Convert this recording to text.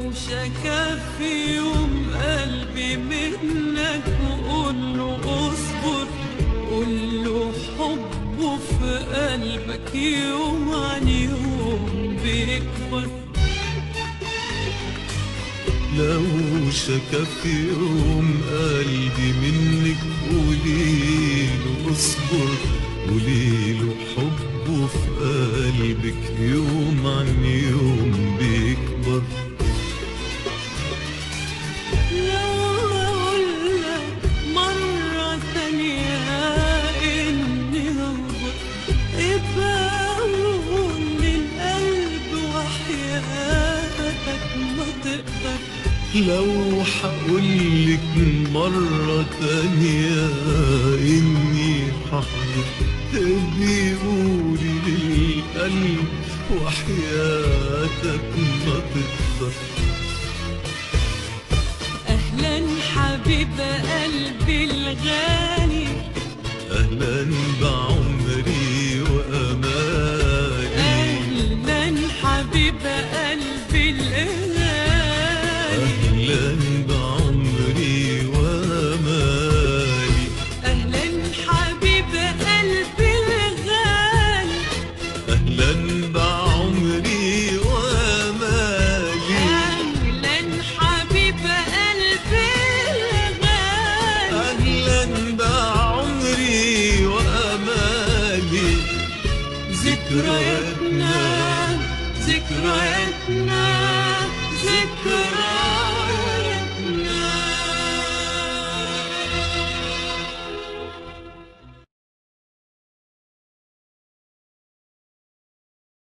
شكا في يوم قلبي منك وقول له اصبر قول له حبه في قلبك يوم عن يوم بيكبر لو شكا في يوم قلبي منك قوليله اصبر قوليله حبه في قلبك يوم عن يوم بيكبر لو أقولك مرة تانية إني هوبر ابقى قول للقلب وحياتك ما تقدر لو حقولك مرة تانية إني ححضر تبي قولي للقلب وحياتك ما تقدر أهلا حبيب قلبي الغالي أهلا بعمري وأمالي أهلا حبيب قلبي الغالي أهلا بعمري وأمالي أهلا حبيب قلبي الغالي أهلا بعمري وأمالي أهلا حبيب قلبي الغالي أهلا بعمري وأمالي ذكرياتنا ذكرياتنا ذكرياتنا